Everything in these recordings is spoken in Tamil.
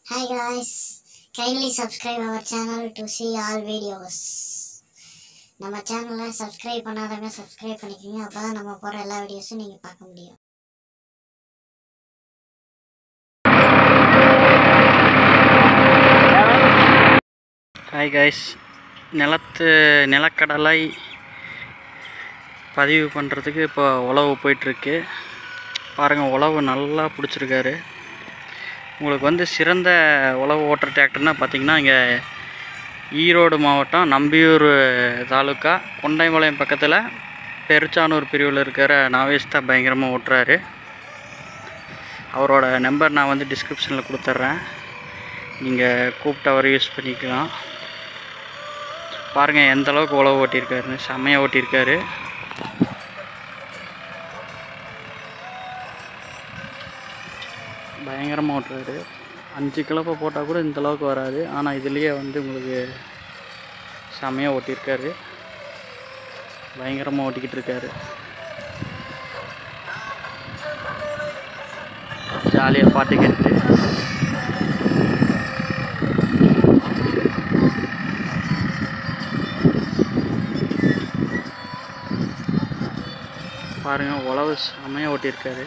Hi guys, kindly subscribe our channel to see all videos. நம்ம சேனலை சப்ஸ்கிரைப் பண்ணாதவங்க சப்ஸ்கிரைப் பண்ணிக்கோங்க அப்போ தான் நம்ம போகிற எல்லா வீடியோஸும் நீங்கள் பார்க்க முடியும் ஹாய் கைஸ் நிலத்து நிலக்கடலை பதிவு பண்ணுறதுக்கு இப்போ உழவு போயிட்டுருக்கு பாருங்கள் உழவு நல்லா பிடிச்சிருக்காரு உங்களுக்கு வந்து சிறந்த உழவு ஓட்டுற டிராக்டர்னால் பார்த்தீங்கன்னா இங்கே ஈரோடு மாவட்டம் நம்பியூர் தாலுக்கா கொண்டைமலையம் பக்கத்தில் பெருச்சானூர் பிரிவில் இருக்கிற நாவேஷ் தான் பயங்கரமாக ஓட்டுறாரு அவரோட நம்பர் நான் வந்து டிஸ்கிரிப்ஷனில் கொடுத்துட்றேன் நீங்கள் கூப்பிட்டு அவரை யூஸ் பண்ணிக்கலாம் பாருங்கள் எந்த அளவுக்கு உழவு ஓட்டியிருக்காருன்னு செம்மையாக ஓட்டியிருக்காரு பயங்கரமாக ஓட்டுறாரு அஞ்சு கிலப்பை போட்டால் கூட இந்த அளவுக்கு வராது ஆனால் இதுலேயே வந்து உங்களுக்கு செம்மையாக ஓட்டியிருக்காரு பயங்கரமாக ஓட்டிக்கிட்டு இருக்காரு ஜாலியாக பாட்டு கேட்டு பாருங்கள் உழவு செம்மையாக ஓட்டியிருக்காரு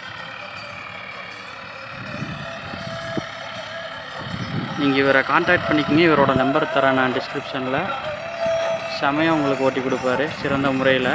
நீங்கள் இவரை காண்டாக்ட் பண்ணிக்கிங்க இவரோட நம்பர் தரேன் நான் டிஸ்கிரிப்ஷனில் செமையாக உங்களுக்கு ஓட்டி கொடுப்பாரு சிறந்த முறையில்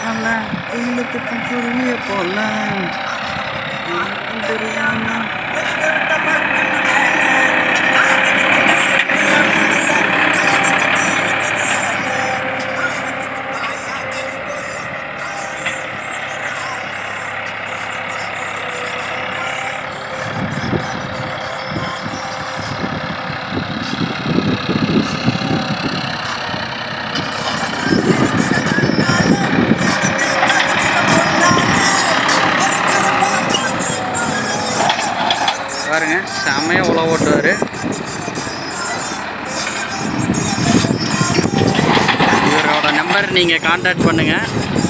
தெரியாம இல்லத்துக்கு குருவிய போல தெரியாம பாருங்க செமையா உழவு ஓட்டுவார் இவரோட நம்பர் நீங்கள் காண்டாக்ட் பண்ணுங்கள்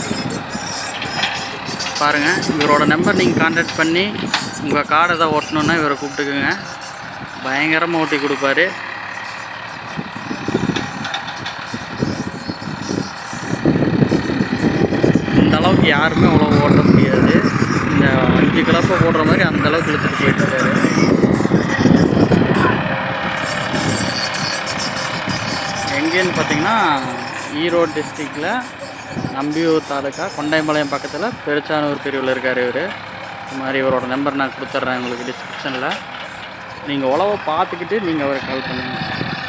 பாருங்கள் இவரோட நம்பர் நீங்கள் காண்டாக்ட் பண்ணி உங்கள் கார்டு எதாவது ஓட்டணுன்னா இவரை கூப்பிட்டுக்குங்க பயங்கரமாக ஓட்டி கொடுப்பாரு இந்த அளவுக்கு யாருமே அவ்வளோ ஓட்ட முடியாது இந்த அஞ்சு கிளப்பை போடுற மாதிரி அந்த அளவுக்கு இழுத்துட்டு போயிட்டு இருக்காரு எங்கேன்னு பார்த்தீங்கன்னா ஈரோடு டிஸ்ட்ரிக்டில் நம்பியூர் தாலுக்கா கொண்டைம்பாளையம் பக்கத்தில் பெருச்சானூர் பிரிவில் இருக்கார் இவர் இந்த மாதிரி இவரோட நம்பர் நான் கொடுத்துட்றேன் உங்களுக்கு டிஸ்கிரிப்ஷனில் நீங்கள் உழவை பார்த்துக்கிட்டு நீங்கள் அவரை கால் பண்ணுங்கள்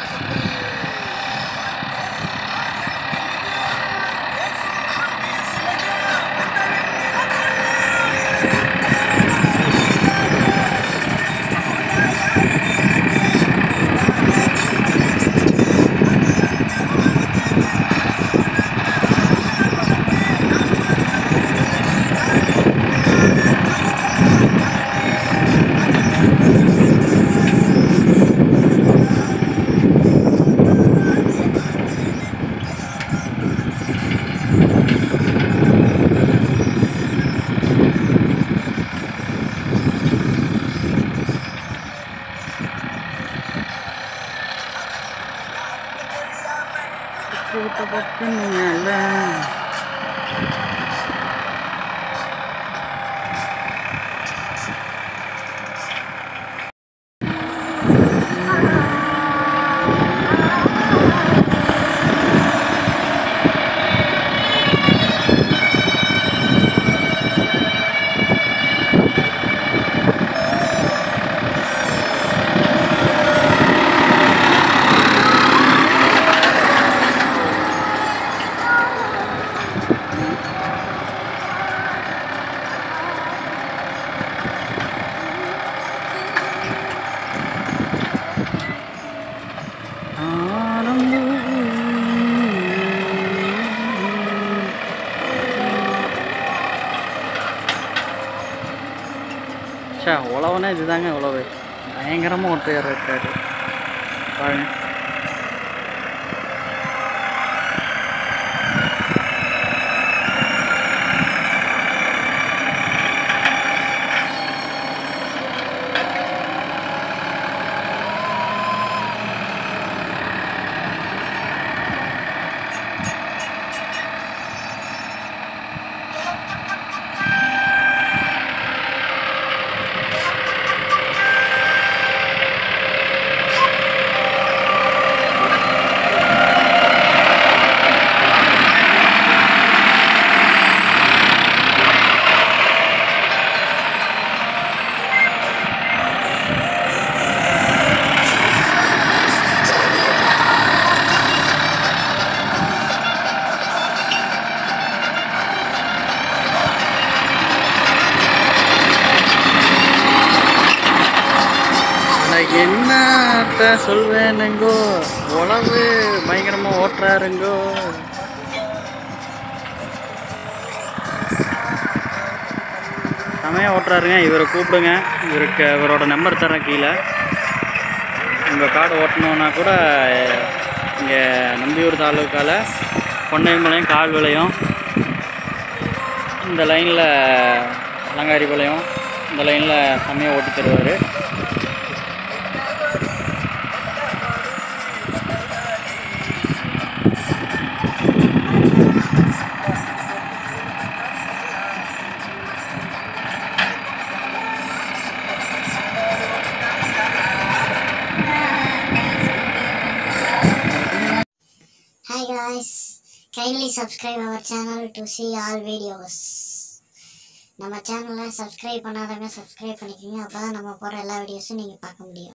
கூட்ட பக்கம்ல சே உழவுனா இதுதாங்க உழவு பயங்கரமாக ஒற்றையார் இருக்காரு பாருங்க நான் என்னத்த சொல்வேனுங்கோ உழவு பயங்கரமாக ஓட்டுறாருங்கோ செமையாக ஓட்டுறாருங்க இவரை கூப்பிடுங்க இவருக்கு இவரோட நம்பர் தரேன் கீழே உங்கள் கார்டு ஓட்டணுன்னா கூட இங்கே நம்பியூர் தாலுக்காவில் பொன்னையம்பாளையம் கால்விளையம் இந்த லைனில் அலங்காரிபாளையம் இந்த லைனில் செம்மையாக ஓட்டி தருவார் ஹாய் காய்ஸ் கைண்ட்லி சப்ஸ்கிரைப் அவர் channel to see all videos நம்ம சேனலை சப்ஸ்கிரைப் பண்ணாதவங்க சப்ஸ்கிரைப் பண்ணிக்கோங்க அப்போ தான் நம்ம போகிற எல்லா வீடியோஸும் நீங்கள் பார்க்க முடியும்